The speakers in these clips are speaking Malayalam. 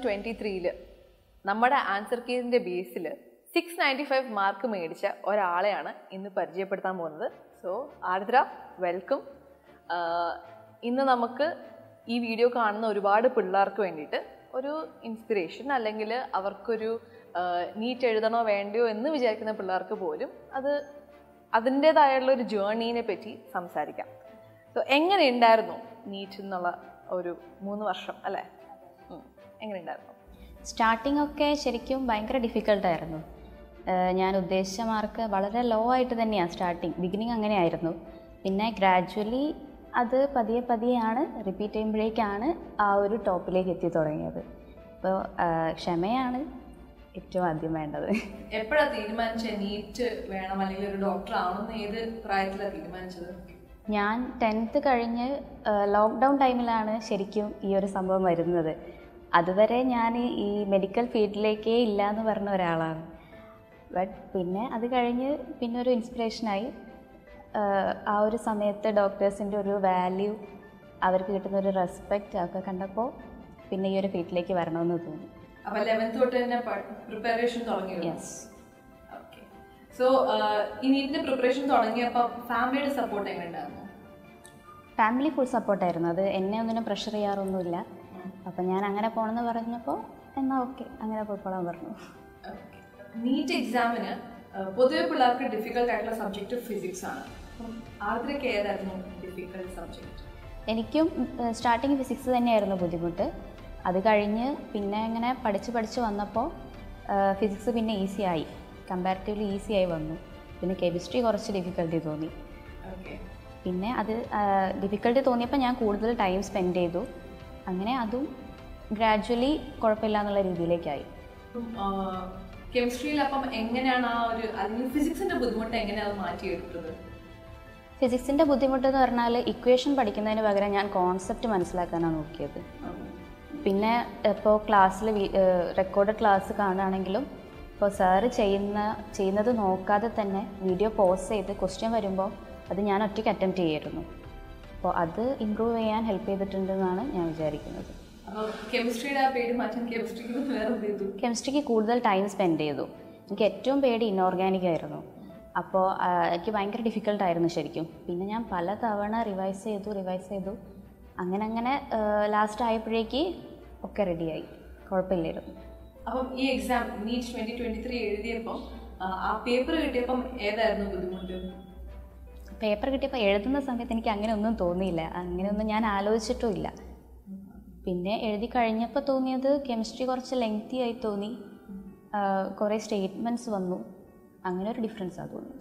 ട്വൻറ്റി ത്രീയിൽ നമ്മുടെ ആൻസർ കീസിൻ്റെ ബേസിൽ സിക്സ് നയൻറ്റി ഫൈവ് മാർക്ക് മേടിച്ച ഒരാളെയാണ് ഇന്ന് പരിചയപ്പെടുത്താൻ പോകുന്നത് സോ ആർദ്ര വെൽക്കം ഇന്ന് നമുക്ക് ഈ വീഡിയോ കാണുന്ന ഒരുപാട് പിള്ളേർക്ക് വേണ്ടിയിട്ട് ഒരു ഇൻസ്പിറേഷൻ അല്ലെങ്കിൽ അവർക്കൊരു നീറ്റ് എഴുതണോ വേണ്ടയോ എന്ന് വിചാരിക്കുന്ന പിള്ളേർക്ക് പോലും അത് അതിൻ്റേതായുള്ള ഒരു ജേർണീനെ പറ്റി സംസാരിക്കാം സോ എങ്ങനെ ഉണ്ടായിരുന്നു നീറ്റ് എന്നുള്ള ഒരു മൂന്ന് വർഷം അല്ലേ ഉം. എങ്ങനെ ഉണ്ടായിരുന്നു സ്റ്റാർട്ടിംഗ് ഒക്കെ ശരിക്കും ഭയങ്കര ഡിഫിക്കൽട്ടായിരുന്നു ഞാൻ ഉദ്ദേശിച്ച മാർക്ക് വളരെ ലോ ആയിട്ട് തന്നെയാണ് സ്റ്റാർട്ടിങ് ബിഗിനിങ് അങ്ങനെയായിരുന്നു പിന്നെ ഗ്രാജുവലി അത് പതിയെ പതിയെയാണ് റിപ്പീറ്റ് ചെയ്യുമ്പോഴേക്കാണ് ആ ഒരു ടോപ്പിലേക്ക് എത്തി തുടങ്ങിയത് അപ്പോൾ ക്ഷമയാണ് ഏറ്റവും ആദ്യം വേണ്ടത് എപ്പോഴാണ് തീരുമാനിച്ചത് നീറ്റ് വേണം അല്ലെങ്കിൽ ഒരു ഡോക്ടർ ആവണമെന്ന് ഏത് പ്രായത്തിലാണ് തീരുമാനിച്ചത് ഞാൻ ടെൻത്ത് കഴിഞ്ഞ് ലോക്ക്ഡൗൺ ടൈമിലാണ് ശരിക്കും ഈ ഒരു സംഭവം വരുന്നത് അതുവരെ ഞാൻ ഈ മെഡിക്കൽ ഫീൽഡിലേക്കേ ഇല്ല എന്ന് പറഞ്ഞ ഒരാളാണ് ബട്ട് പിന്നെ അത് കഴിഞ്ഞ് പിന്നെ ഒരു ഇൻസ്പിറേഷനായി ആ ഒരു സമയത്ത് ഡോക്ടേഴ്സിൻ്റെ ഒരു വാല്യൂ അവർക്ക് കിട്ടുന്ന ഒരു റെസ്പെക്റ്റ് ഒക്കെ കണ്ടപ്പോൾ പിന്നെ ഈ ഒരു ഫീൽഡിലേക്ക് വരണമെന്ന് തോന്നി അപ്പൊ ലെവൻത്ത് തൊട്ട് തന്നെ പ്രിപ്പറേഷൻ തുടങ്ങി യെസ് ഓക്കെ സോ ഈ നീറ്റിന്റെ പ്രിപ്പറേഷൻ തുടങ്ങിയപ്പോൾ ഫാമിലിയുടെ സപ്പോർട്ട് എങ്ങനെ ഉണ്ടായിരുന്നു ഫാമിലി ഫുൾ സപ്പോർട്ടായിരുന്നു അത് എന്നെ ഒന്നിനും പ്രഷർ ചെയ്യാറൊന്നുമില്ല അപ്പം ഞാൻ അങ്ങനെ പോകണമെന്ന് പറഞ്ഞപ്പോൾ എന്നാൽ ഓക്കെ അങ്ങനെ പോയിക്കോളാൻ പറഞ്ഞു നീറ്റ് എക്സാമിന് പൊതുവെ പിള്ളേർക്ക് ഡിഫിക്കൽട്ട് ആയിട്ടുള്ള സബ്ജക്റ്റ് ഫിസിക്സ് ആണ് അപ്പം ആർദ്രയ്ക്ക് ഏതായിരുന്നു ഡിഫിക്കൽട്ട് സബ്ജക്റ്റ് എനിക്കും സ്റ്റാർട്ടിങ് ഫിസിക്സ് തന്നെയായിരുന്നു ബുദ്ധിമുട്ട് അത് കഴിഞ്ഞ് പിന്നെ ഇങ്ങനെ പഠിച്ച് പഠിച്ച് വന്നപ്പോൾ ഫിസിക്സ് പിന്നെ ഈസി ആയി കമ്പാരിറ്റീവ്ലി ഈസി ആയി വന്നു പിന്നെ കെമിസ്ട്രി കുറച്ച് ഡിഫിക്കൽട്ടി തോന്നി ഓക്കെ പിന്നെ അത് ഡിഫിക്കൽട്ടി തോന്നിയപ്പോൾ ഞാൻ കൂടുതൽ ടൈം സ്പെൻഡ് ചെയ്തു അങ്ങനെ അതും ഗ്രാജ്വലി കുഴപ്പമില്ല എന്നുള്ള രീതിയിലേക്കായി കെമിസ്ട്രിയിൽ അപ്പം എങ്ങനെയാണ് ആ ഒരു അല്ലെങ്കിൽ ഫിസിക്സിന്റെ ബുദ്ധിമുട്ട് എങ്ങനെയാണ് അത് മാറ്റിയെടുത്തത് ഫിസിക്സിൻ്റെ ബുദ്ധിമുട്ടെന്ന് പറഞ്ഞാൽ ഇക്വേഷൻ പഠിക്കുന്നതിന് പകരം ഞാൻ കോൺസെപ്റ്റ് മനസ്സിലാക്കാനാണ് നോക്കിയത് പിന്നെ ഇപ്പോൾ ക്ലാസ്സിൽ റെക്കോർഡ് ക്ലാസ് കാണുകയാണെങ്കിലും ഇപ്പോൾ സാറ് ചെയ്യുന്ന ചെയ്യുന്നത് നോക്കാതെ തന്നെ വീഡിയോ പോസ് ചെയ്ത് ക്വസ്റ്റ്യൻ വരുമ്പോൾ അത് ഞാൻ ഒറ്റയ്ക്ക് അറ്റംപ്റ്റ് ചെയ്യായിരുന്നു അപ്പോൾ അത് ഇമ്പ്രൂവ് ചെയ്യാൻ ഹെൽപ്പ് ചെയ്തിട്ടുണ്ടെന്നാണ് ഞാൻ വിചാരിക്കുന്നത് അപ്പോൾ കെമിസ്ട്രിയുടെ ആ പേര് മാറ്റാൻ കെമിസ്ട്രിക്ക് വേറെ എന്ത് ചെയ്തു കെമിസ്ട്രിക്ക് കൂടുതൽ ടൈം സ്പെൻഡ് ചെയ്തു എനിക്ക് ഏറ്റവും പേടി ഇനോർഗാനിക് ആയിരുന്നു അപ്പോൾ ആ, എനിക്ക് ഭയങ്കര ഡിഫിക്കൽട്ടായിരുന്നു ശരിക്കും പിന്നെ ഞാൻ പല തവണ റിവൈസ് ചെയ്തു റിവൈസ് ചെയ്തു അങ്ങനെ അങ്ങനെ ലാസ്റ്റ് ആയപ്പോഴേക്ക് ഒക്കെ റെഡിയായി കുഴപ്പമില്ലായിരുന്നു അപ്പം ഈ exam NEET twenty twenty three എഴുതിയപ്പം ആ, ആ പേപ്പർ കിട്ടിയപ്പം ഏതായിരുന്നു ബുദ്ധിമുട്ട് പേപ്പർ കിട്ടിയപ്പോൾ എഴുതുന്ന സമയത്ത് എനിക്ക് അങ്ങനെ ഒന്നും തോന്നിയില്ല അങ്ങനെയൊന്നും ഞാൻ ആലോചിച്ചിട്ടുമില്ല പിന്നെ എഴുതി കഴിഞ്ഞപ്പോൾ തോന്നിയത് കെമിസ്ട്രി കുറച്ച് ലെങ്തി ആയി തോന്നി ആ, കുറേ സ്റ്റേറ്റ്മെൻറ്റ്സ് വന്നു അങ്ങനെ ഒരു ഡിഫറൻസാണ് തോന്നിയത്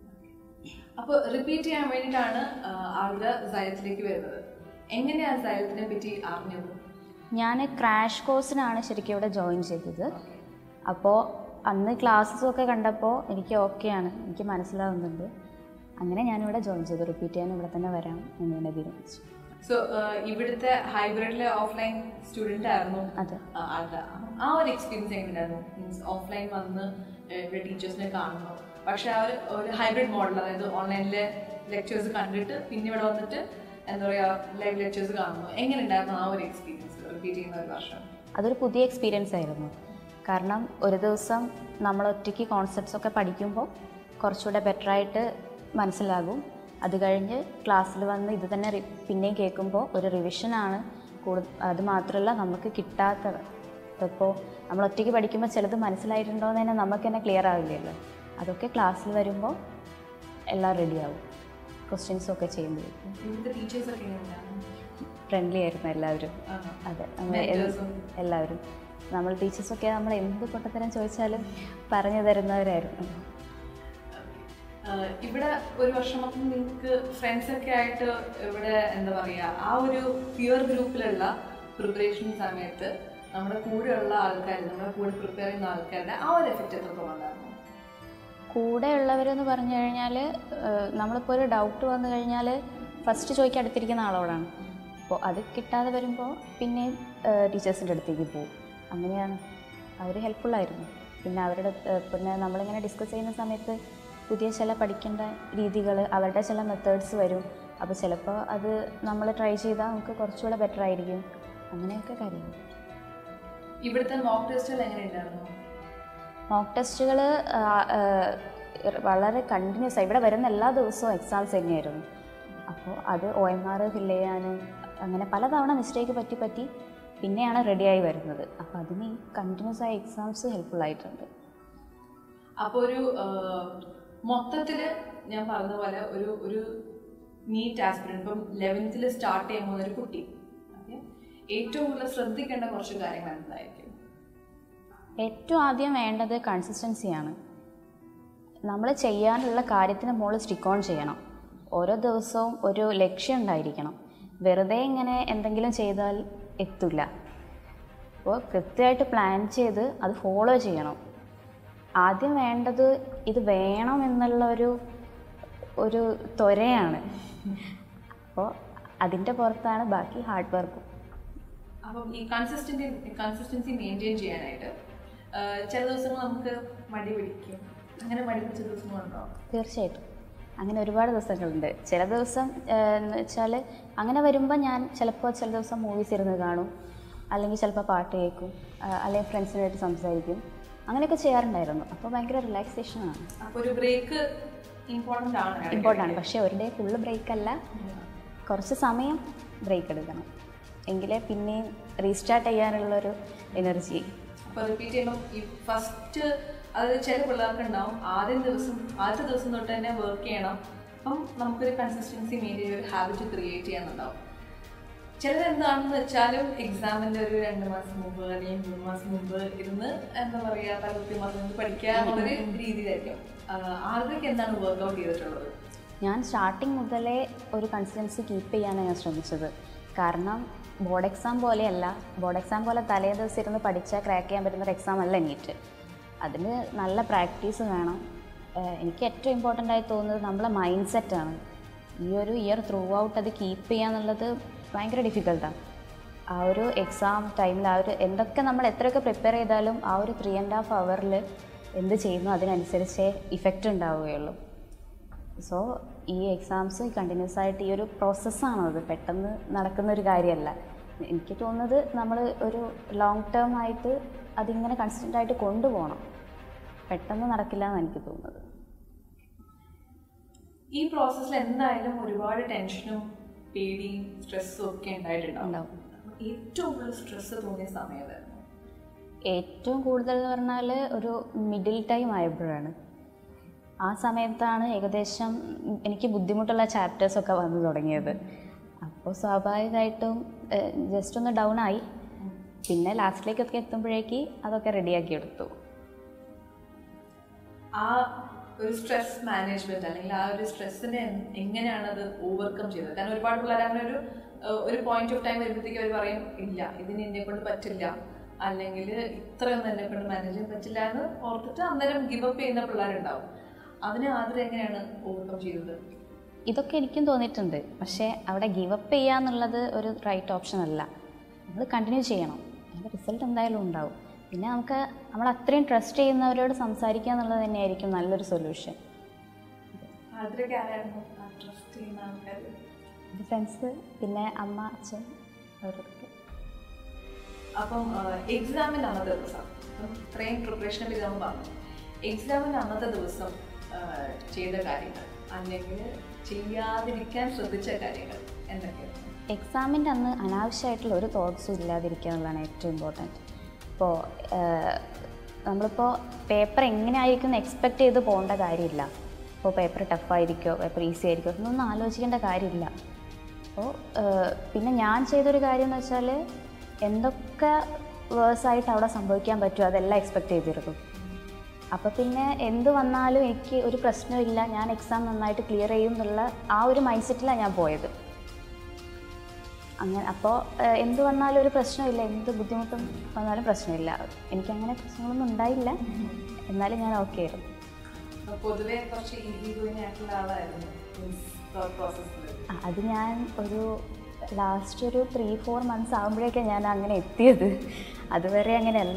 അപ്പോൾ റിപ്പീറ്റ് ചെയ്യാൻ വേണ്ടിയിട്ടാണ് ആ, ആളുടെ സയത്തിലേക്ക് വരുന്നത് എങ്ങനെയാണ് സയത്തിനെ പറ്റി അറിഞ്ഞത് ഞാൻ ക്രാഷ് കോഴ്സിനാണ് ശരിക്കും ഇവിടെ ജോയിൻ ചെയ്തത് അപ്പോൾ അന്ന് ക്ലാസ്സസ് ഒക്കെ കണ്ടപ്പോൾ എനിക്ക് ഓക്കെയാണ് എനിക്ക് മനസ്സിലാവുന്നുണ്ട് അങ്ങനെ ഞാനിവിടെ ജോയിൻ ചെയ്തു റിപ്പീറ്റ് ചെയ്യാൻ ഇവിടെ തന്നെ വരാം എന്ന് തന്നെ തീരുമാനിച്ചു സോ ഇവിടുത്തെ ഹൈബ്രിഡിലെ ഓഫ്ലൈൻ സ്റ്റുഡൻ്റ് ആയിരുന്നു അതെ ആ, ആളുടെ ആ ഒരു എക്സ്പീരിയൻസ് എങ്ങനെയായിരുന്നു മീൻസ് ഓഫ്ലൈൻ വന്ന് ഏഹ്, ഇവിടെ ടീച്ചേഴ്സിനെ കാണുന്നു പക്ഷെ ആ ഒരു ഒരു ഹൈബ്രിഡ് മോഡൽ അതായത് ഓൺലൈനിലെ ലെക്ചേഴ്സ് കണ്ടിട്ട് പിന്നെ ഇവിടെ വന്നിട്ട് എന്താ പറയുക ലൈവ് ലെക്ചേഴ്സ് കാണുന്നു എങ്ങനെ ഉണ്ടായിരുന്നു ആ ഒരു എക്സ്പീരിയൻസ് റിപ്പീറ്റ് ചെയ്യുന്ന ഒരു വർഷം അതൊരു പുതിയ എക്സ്പീരിയൻസ് ആയിരുന്നു കാരണം ഒരു ദിവസം നമ്മൾ ഒറ്റയ്ക്ക് കോൺസെപ്റ്റ്സ് ഒക്കെ പഠിക്കുമ്പോൾ കുറച്ചുകൂടെ ബെറ്ററായിട്ട് മനസ്സിലാകും അത് കഴിഞ്ഞ് ക്ലാസ്സിൽ വന്ന് ഇത് തന്നെ റി- പിന്നെയും കേൾക്കുമ്പോൾ ഒരു റിവിഷനാണ് കൂടു അത് മാത്രമല്ല നമുക്ക് കിട്ടാത്തത് ഇപ്പോൾ നമ്മൾ ഒറ്റയ്ക്ക് പഠിക്കുമ്പോൾ ചിലത് മനസ്സിലായിട്ടുണ്ടോ എന്ന് തന്നെ നമുക്ക് തന്നെ ക്ലിയർ ആവില്ലല്ലോ അതൊക്കെ ക്ലാസ്സിൽ വരുമ്പോൾ എല്ലാം റെഡിയാവും ക്വസ്റ്റ്യൻസും ഒക്കെ ചെയ്യുമ്പോഴേക്കും ഇവിടുത്തെ ടീച്ചേഴ്സ് ഒക്കെ എങ്ങനെയാണ് ഫ്രണ്ട്ലി ആയിരുന്നു എല്ലാവരും അതെ നമ്മൾ Mentors ഉം. എല്ലാവരും നമ്മൾ ടീച്ചേഴ്സൊക്കെ നമ്മൾ എന്ത് പൊട്ടത്തരം ചോദിച്ചാലും പറഞ്ഞു തരുന്നവരായിരുന്നു ആഹ് ഇവിടെ ഒരു വർഷം അപ്പം നിങ്ങൾക്ക് ഫ്രണ്ട്സ് ഒക്കെ ആയിട്ട് ഇവിടെ എന്താ പറയുക ആ ഒരു പ്യുവർ ഗ്രൂപ്പിലുള്ള പ്രിപ്പറേഷൻ സമയത്ത് നമ്മുടെ കൂടെയുള്ള ആൾക്കാർ നമ്മുടെ കൂടെ പ്രിപ്പയർ ചെയ്യുന്ന ആൾക്കാരുടെ ആ ഒരു എഫക്റ്റ് എത്രത്തോളം ഉണ്ടായിരുന്നു കൂടെ ഉള്ളവരെന്ന് പറഞ്ഞു കഴിഞ്ഞാൽ നമ്മളിപ്പോൾ ഒരു ഡൗട്ട് വന്നു കഴിഞ്ഞാൽ ഫസ്റ്റ് ചോദിക്കാൻ അടുത്തിരിക്കുന്ന ആളോടാണ് അപ്പോൾ അത് കിട്ടാതെ വരുമ്പോൾ പിന്നെ ടീച്ചേഴ്സിൻ്റെ അടുത്തേക്ക് പോകും അങ്ങനെയാണ് അവർ ഹെൽപ്ഫുള്ളായിരുന്നു പിന്നെ അവരുടെ ഏഹ്, പിന്നെ നമ്മളിങ്ങനെ ഡിസ്കസ് ചെയ്യുന്ന സമയത്ത് പുതിയ ചില പഠിക്കേണ്ട രീതികൾ അവരുടെ ചില മെത്തേഡ്സ് വരും അപ്പോൾ ചിലപ്പോൾ അത് നമ്മൾ ട്രൈ ചെയ്താൽ നമുക്ക് കുറച്ചുകൂടെ ബെറ്റർ ആയിരിക്കും അങ്ങനെയൊക്കെ കാര്യങ്ങൾ ഇവിടുത്തെ മോക്ക് ടെസ്റ്റുകൾ എങ്ങനെ ഉണ്ടായിരുന്നു മോക്ക് ടെസ്റ്റുകൾ വളരെ കണ്ടിന്യൂസ് ആയി ഇവിടെ വരുന്ന എല്ലാ ദിവസവും എക്സാംസ് തന്നെയായിരുന്നു അപ്പോൾ അത് ഒ എം ആർ ഫില്ല് ചെയ്യാനും അങ്ങനെ പലതവണ മിസ്റ്റേക്ക് പറ്റി പറ്റി പിന്നെയാണ് റെഡിയായി വരുന്നത് അപ്പോൾ അതിന് ഈ കണ്ടിന്യൂസ് ആയ എക്സാംസ് ഹെൽപ്ഫുൾ ആയിട്ടുണ്ട് അപ്പോൾ ഒരു മൊത്തത്തിൽ ഞാൻ പറഞ്ഞ പോലെ ഒരു ഒരു നീറ്റ് ആസ്പിറൻറ്റ് ഇപ്പം ലെവൻത്തിൽ സ്റ്റാർട്ട് ചെയ്യാൻ പോകുന്ന ഒരു കുട്ടി ഓക്കെ ഏറ്റവും കൂടുതൽ ശ്രദ്ധിക്കേണ്ട കുറച്ച് കാര്യങ്ങൾ എന്തായിരിക്കും ഏറ്റവും ആദ്യം വേണ്ടത് കൺസിസ്റ്റൻസിയാണ് നമ്മൾ ചെയ്യാനുള്ള കാര്യത്തിന് മുകളിൽ സ്റ്റിക്ക് ഓൺ ചെയ്യണം ഓരോ ദിവസവും ഒരു ലക്ഷ്യം ഉണ്ടായിരിക്കണം വെറുതെ ഇങ്ങനെ എന്തെങ്കിലും ചെയ്താൽ എത്തില്ല അപ്പോൾ കൃത്യമായിട്ട് പ്ലാൻ ചെയ്ത് അത് ഫോളോ ചെയ്യണം ആദ്യം വേണ്ടത് ഇത് വേണം എന്നുള്ള ഒരു ഒരു ത്വരയാണ് അപ്പോൾ അതിൻ്റെ പുറത്താണ് ബാക്കി ഹാർഡ് വർക്കും അപ്പം ഈ കൺസിസ്റ്റൻസി കൺസിസ്റ്റൻസി മെയിൻറ്റെയിൻ ചെയ്യാനായിട്ട് ആ, ചില ദിവസങ്ങൾ നമുക്ക് മടി പിടിക്കും അങ്ങനെ മടി പിടിച്ച ദിവസങ്ങളുണ്ടോ തീർച്ചയായിട്ടും അങ്ങനെ ഒരുപാട് ദിവസങ്ങളുണ്ട് ചില ദിവസം ഏഹ്, എന്ന് വെച്ചാൽ അങ്ങനെ വരുമ്പോൾ ഞാൻ ചിലപ്പോൾ ചില ദിവസം മൂവീസ് ഇരുന്ന് കാണും അല്ലെങ്കിൽ ചിലപ്പോൾ പാട്ട് കേൾക്കും ആ, അല്ലെങ്കിൽ ഫ്രണ്ട്സിനായിട്ട് സംസാരിക്കും അങ്ങനെയൊക്കെ ചെയ്യാറുണ്ടായിരുന്നു അപ്പോൾ ഭയങ്കര റിലാക്സേഷനാണ് അപ്പോൾ ഒരു ബ്രേക്ക് ഇമ്പോർട്ടൻ്റ് ആണ് ഇടയ്ക്ക്. ഇമ്പോർട്ടൻ്റ് ആണ് പക്ഷേ ഒരു ഡേ ഫുള്ള് ബ്രേക്ക് അല്ല കുറച്ച് സമയം ബ്രേക്ക് എടുക്കണം എങ്കിലേ പിന്നെയും റീസ്റ്റാർട്ട് ചെയ്യാനുള്ളൊരു എനർജി അപ്പോൾ റിപ്പീറ്റ് ചെയ്യുമ്പോൾ ഈ ഫസ്റ്റ് അതായത് ചില പിള്ളേർക്ക് ഉണ്ടാവും ആദ്യം ദിവസം ആദ്യത്തെ ദിവസം തൊട്ട് തന്നെ വർക്ക് ചെയ്യണം അപ്പം നമുക്കൊരു കൺസിസ്റ്റൻസി മെയിൻറ്റെയിൻ ഒരു ഹാബിറ്റ് ക്രിയേറ്റ് ചെയ്യാനുണ്ടാവും ചിലത് എന്താണെന്ന് വെച്ചാലും എക്സാമിൻ്റെ ഒരു രണ്ട് മാസം മുമ്പ് അല്ലെങ്കിൽ മൂന്ന് മാസം മുമ്പ് ഇരുന്ന് എന്താ പറയുക തലകുത്തി മറിഞ്ഞ് പഠിക്കുക എന്നുള്ളൊരു രീതിയിലായിരിക്കും ആർക്കൊക്കെ എന്താണ് വർക്കൗട്ട് ചെയ്തിട്ടുള്ളത് ഞാൻ സ്റ്റാർട്ടിങ് മുതലേ ഒരു കൺസിസ്റ്റൻസി കീപ്പ് ചെയ്യാനാണ് ഞാൻ ശ്രമിച്ചത് കാരണം ബോർഡ് എക്സാം പോലെയല്ല ബോർഡ് എക്സാം പോലെ തലേ ദിവസം ഇരുന്ന് പഠിച്ചാൽ ക്രാക്ക് ചെയ്യാൻ പറ്റുന്ന ഒരു എക്സാം അല്ല നീറ്റ് അതിന് നല്ല പ്രാക്ടീസ് വേണം ഏഹ് എനിക്ക് ഏറ്റവും ഇമ്പോർട്ടൻ്റ് ആയി തോന്നുന്നത് നമ്മളെ മൈൻഡ് സെറ്റാണ് ഈ ഒരു ഇയർ ത്രൂ ഔട്ട് അത് കീപ്പ് ചെയ്യാന്നുള്ളത് ഭയങ്കര ഡിഫിക്കൽട്ടാണ് ആ ഒരു എക്സാം ടൈമിൽ ആ ഒരു എന്തൊക്കെ നമ്മൾ എത്രയൊക്കെ പ്രിപ്പയർ ചെയ്താലും ആ ഒരു ത്രീ ആൻഡ് ഹാഫ് അവറിൽ എന്ത് ചെയ്യുന്നു അതിനനുസരിച്ചേ ഇഫക്റ്റ് ഉണ്ടാവുകയുള്ളൂ സോ ഈ എക്സാംസ് കണ്ടിന്യൂസ് ആയിട്ട് ഈ ഒരു പ്രോസസ്സാണ് അത് പെട്ടെന്ന് നടക്കുന്ന ഒരു കാര്യമല്ല എനിക്ക് തോന്നുന്നത് നമ്മൾ ഒരു ലോങ് ടേം ആയിട്ട് അതിങ്ങനെ കൺസിസ്റ്റൻ്റ് ആയിട്ട് കൊണ്ടുപോകണം പെട്ടെന്ന് നടക്കില്ല എന്ന് എനിക്ക് തോന്നുന്നത് ഈ പ്രോസസ്സിൽ എന്തായാലും ഒരുപാട് ടെൻഷനും പേടിയും സ്ട്രെസ്സും ഒക്കെ ഉണ്ടായിട്ടുണ്ടാവും ഉണ്ടാവും. ഏറ്റവും കൂടുതൽ സ്ട്രെസ് തോന്നിയ സമയമായിരുന്നു ഏറ്റവും കൂടുതൽ എന്ന് പറഞ്ഞാൽ ഒരു മിഡിൽ ടൈം ആയപ്പോഴാണ് ആ സമയത്താണ് ഏകദേശം എനിക്ക് ബുദ്ധിമുട്ടുള്ള ചാപ്റ്റേഴ്സൊക്കെ വന്നു തുടങ്ങിയത് അപ്പോൾ സ്വാഭാവികമായിട്ടും ജസ്റ്റ് ഒന്ന് ഡൗൺ ആയി പിന്നെ ലാസ്റ്റിലേക്കൊക്കെ എത്തുമ്പോഴേക്ക് അതൊക്കെ റെഡിയാക്കി എടുത്തു ആ ഒരു സ്ട്രെസ് മാനേജ്മെന്റ് അല്ലെങ്കിൽ ആ ഒരു സ്ട്രെസ്സിനെ എങ്ങനെയാണ് അത് ഓവർകം ചെയ്തത് കാരണം ഒരുപാട് പിള്ളേർ അങ്ങനെ ഒരു ഏഹ്, ഒരു പോയിന്റ് ഓഫ് ടൈം വരുമ്പോഴത്തേക്ക് അവർ പറയും ഇല്ല ഇതിന് എന്നെ കൊണ്ട് പറ്റില്ല അല്ലെങ്കിൽ ഇത്രയൊന്നും എന്നെ കൊണ്ട് മാനേജ് ചെയ്യാൻ പറ്റില്ല എന്ന് ഓർത്തിട്ട് അന്നേരം ഗിവ് അപ്പ് ചെയ്യുന്ന പിള്ളേരുണ്ടാവും അതിനെ ആദ്യം എങ്ങനെയാണ് ഓവർകം ചെയ്തത് ഇതൊക്കെ എനിക്കും തോന്നിയിട്ടുണ്ട് പക്ഷേ അവിടെ ഗിവ് അപ്പ് ചെയ്യുക എന്നുള്ളത് ഒരു റൈറ്റ് ഓപ്ഷൻ അല്ല നമ്മൾ കണ്ടിന്യൂ ചെയ്യണം അതിൻ്റെ റിസൾട്ട് എന്തായാലും ഉണ്ടാവും പിന്നെ നമുക്ക് നമ്മൾ അത്രയും ട്രസ്റ്റ് ചെയ്യുന്നവരോട് സംസാരിക്കുക എന്നുള്ളത് തന്നെയായിരിക്കും നല്ലൊരു സൊല്യൂഷൻ ആദ്യമൊക്കെ ആരായിരുന്നു ട്രസ്റ്റ് ചെയ്യുന്ന ആൾക്കാർ ഫ്രണ്ട്സ് പിന്നെ അമ്മ അച്ഛൻ അവരൊക്കെ അപ്പം എക്സാമിൻ്റെ അന്നത്തെ ദിവസം അപ്പം ഇത്രയും പ്രിപ്പറേഷനെ പറ്റി നമ്മൾ പറഞ്ഞു എക്സാമിൻ്റെ അന്നത്തെ ദിവസം ആ, ചെയ്ത കാര്യങ്ങൾ അല്ലെങ്കിൽ ചെയ്യാതിരിക്കാൻ ശ്രദ്ധിച്ച കാര്യങ്ങൾ എന്തൊക്കെയാണ് എക്സാമിൻ്റെ അന്ന് അനാവശ്യമായിട്ടുള്ള ഒരു തോട്ട്സും ഇല്ലാതിരിക്കുക എന്നുള്ളതാണ് ഏറ്റവും ഇമ്പോർട്ടൻറ്റ് ഇപ്പോൾ നമ്മളിപ്പോൾ പേപ്പർ എങ്ങനെയായിരിക്കും എക്സ്പെക്റ്റ് ചെയ്ത് പോകേണ്ട കാര്യമില്ല ഇപ്പോൾ പേപ്പർ ടഫായിരിക്കോ പേപ്പർ ഈസി ആയിരിക്കോ എന്നൊന്നും ആലോചിക്കേണ്ട കാര്യമില്ല അപ്പോൾ പിന്നെ ഞാൻ ചെയ്തൊരു കാര്യം എന്ന് വെച്ചാൽ എന്തൊക്കെ വേഴ്സായിട്ട് അവിടെ സംഭവിക്കാൻ പറ്റുമോ അതെല്ലാം എക്സ്പെക്റ്റ് ചെയ്തിരുന്നു അപ്പോൾ പിന്നെ എന്ത് വന്നാലും എനിക്ക് ഒരു പ്രശ്നമില്ല ഞാൻ എക്സാം നന്നായിട്ട് ക്ലിയർ ചെയ്യും എന്നുള്ള ആ ഒരു മൈൻഡ് സെറ്റിലാണ് ഞാൻ പോയത് അങ്ങനെ അപ്പോൾ എന്ത് വന്നാലും ഒരു പ്രശ്നമില്ല എന്ത് ബുദ്ധിമുട്ടും വന്നാലും പ്രശ്നമില്ല എനിക്കങ്ങനെ പ്രശ്നങ്ങളൊന്നും ഉണ്ടായില്ല എന്നാലും ഞാൻ ഓക്കെ ആയിരുന്നു അപ്പോൾ പൊതുവെ കുറച്ച് ഈസി ഗോയിങ് ആയിട്ടുള്ള ആളായിരുന്നു പ്രോസസ്സിൽ ആ, അത് ഞാൻ ഒരു ലാസ്റ്റ് ഒരു ത്രീ ഫോർ മന്ത്സ് ആകുമ്പോഴേക്കാണ് ഞാൻ അങ്ങനെ എത്തിയത് അതുവരെ അങ്ങനെയല്ല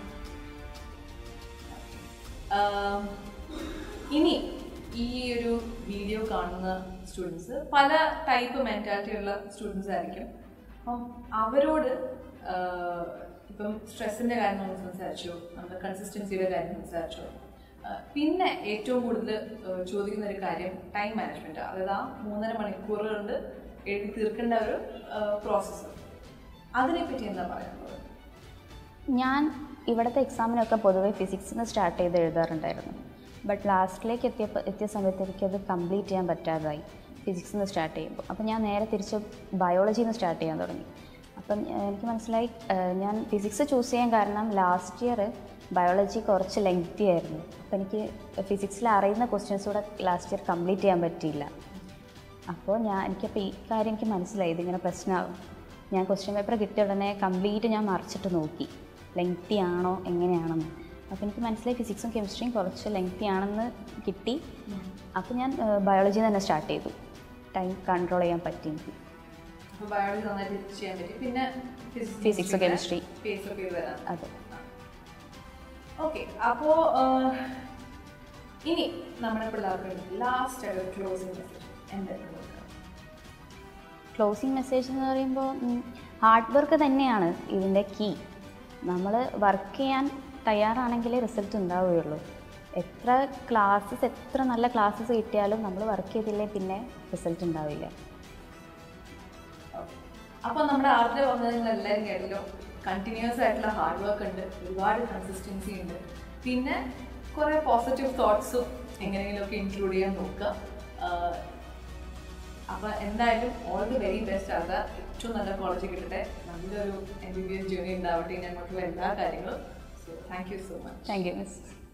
ഇനി ഈ ഒരു വീഡിയോ കാണുന്ന സ്റ്റുഡൻസ് പല ടൈപ്പ് മെൻറ്റാലിറ്റി ഉള്ള സ്റ്റുഡൻസ് ആയിരിക്കും അപ്പം അവരോട് ആഹ്, ഇപ്പം സ്ട്രെസ്സിന്റെ കാര്യം നമ്മൾ സംസാരിച്ചു നമ്മുടെ കൺസിസ്റ്റൻസിയുടെ കാര്യം സംസാരിച്ചു ആ, പിന്നെ ഏറ്റവും കൂടുതൽ ആ, ചോദിക്കുന്ന ഒരു കാര്യം ടൈം മാനേജ്മെന്റ് അതായത് ആ മൂന്നര മണിക്കൂർ കൊണ്ട് എഴുതി തീർക്കേണ്ട ഒരു പ്രോസസ്സ് അതിനെപ്പറ്റി എന്താ പറയാനുള്ളത് ഞാൻ ഇവിടുത്തെ എക്സാമിനൊക്കെ പൊതുവേ ഫിസിക്സിന് സ്റ്റാർട്ട് ചെയ്ത് എഴുതാറുണ്ടായിരുന്നു ബട്ട് ലാസ്റ്റിലേക്ക് എത്തിയപ്പോൾ എത്തിയ സമയത്ത് എനിക്കത് കംപ്ലീറ്റ് ചെയ്യാൻ പറ്റാതായി ഫിസിക്സിൽ നിന്ന് സ്റ്റാർട്ട് ചെയ്യുമ്പോൾ അപ്പം ഞാൻ നേരെ തിരിച്ച് ബയോളജിയിൽ നിന്ന് സ്റ്റാർട്ട് ചെയ്യാൻ തുടങ്ങി അപ്പം ഏഹ്, എനിക്ക് മനസ്സിലായി ഏഹ്, ഞാൻ ഫിസിക്സ് ചൂസ് ചെയ്യാൻ കാരണം ലാസ്റ്റ് ഇയർ ബയോളജി കുറച്ച് ലെങ്തി ആയിരുന്നു അപ്പം എനിക്ക് ഫിസിക്സിൽ അറിയുന്ന ക്വസ്റ്റ്യൻസ് കൂടെ ലാസ്റ്റ് ഇയർ കംപ്ലീറ്റ് ചെയ്യാൻ പറ്റിയില്ല അപ്പോൾ ഞാൻ എനിക്കപ്പോൾ ഈ കാര്യം എനിക്ക് മനസ്സിലായി ഇതിങ്ങനെ പ്രശ്നമാകും ഞാൻ ക്വസ്റ്റ്യൻ പേപ്പർ കിട്ടിയ ഉടനെ കംപ്ലീറ്റ് ഞാൻ മറിച്ചിട്ട് നോക്കി ലെങ്തി ആണോ എങ്ങനെയാണെന്ന് അപ്പോൾ എനിക്ക് മനസ്സിലായി ഫിസിക്സും കെമിസ്ട്രിയും കുറച്ച് ലെങ്തി ആണെന്ന് കിട്ടി അപ്പോൾ ഞാൻ ബയോളജി തന്നെ സ്റ്റാർട്ട് ചെയ്തു ടൈം കൺട്രോൾ ചെയ്യാൻ പറ്റി എനിക്ക് അപ്പോൾ ബയോളജി നന്നായിട്ട് ചെയ്യാൻ പറ്റി പിന്നെ Physics, chemistry. ഫേസ് ഒക്കെ ചെയ്ത് തരാം അതെ ഓക്കെ അപ്പോ ഇനി നമ്മുടെ പിള്ളേർക്ക് ലാസ്റ്റ് ആയിട്ട് ക്ലോസിംഗ് മെസ്സേജ് എന്തായിരുന്നു കൊടുക്കുക? ക്ലോസിങ് മെസ്സേജ് എന്ന് പറയുമ്പോൾ ഹാർഡ് വർക്ക് തന്നെയാണ് ഇതിൻ്റെ കീ നമ്മൾ വർക്ക് ചെയ്യാൻ തയ്യാറാണെങ്കിലേ റിസൾട്ട് ഉണ്ടാവുകയുള്ളൂ എത്ര ക്ലാസ്സസ് എത്ര നല്ല ക്ലാസ്സസ് കിട്ടിയാലും നമ്മൾ വർക്ക് ചെയ്തില്ലേ പിന്നെ റിസൾട്ട് ഉണ്ടാവില്ല അപ്പൊ നമ്മുടെ ആർട്ടിൽ വന്നത് നിങ്ങൾ എല്ലാവരും കേട്ടല്ലോ കണ്ടിന്യൂസ് ആയിട്ടുള്ള ഹാർഡ് വർക്ക് ഉണ്ട് ഒരുപാട് കൺസിസ്റ്റൻസി ഉണ്ട് പിന്നെ കുറെ പോസിറ്റീവ് തോട്ട്സും എങ്ങനെയെങ്കിലുമൊക്കെ ഇൻക്ലൂഡ് ചെയ്യാൻ നോക്കുക ആഹ് അപ്പൊ എന്തായാലും ഓൾ ദി വെരി ബെസ്റ്റ് ആകുക ഏറ്റവും നല്ല കോളേജ് കിട്ടട്ടെ നല്ലൊരു എം ബി ബി എസ് ജോലി ഉണ്ടാവട്ടെ ഇനി അങ്ങോട്ടുള്ള എല്ലാ കാര്യങ്ങളും so thank you so much thank you miss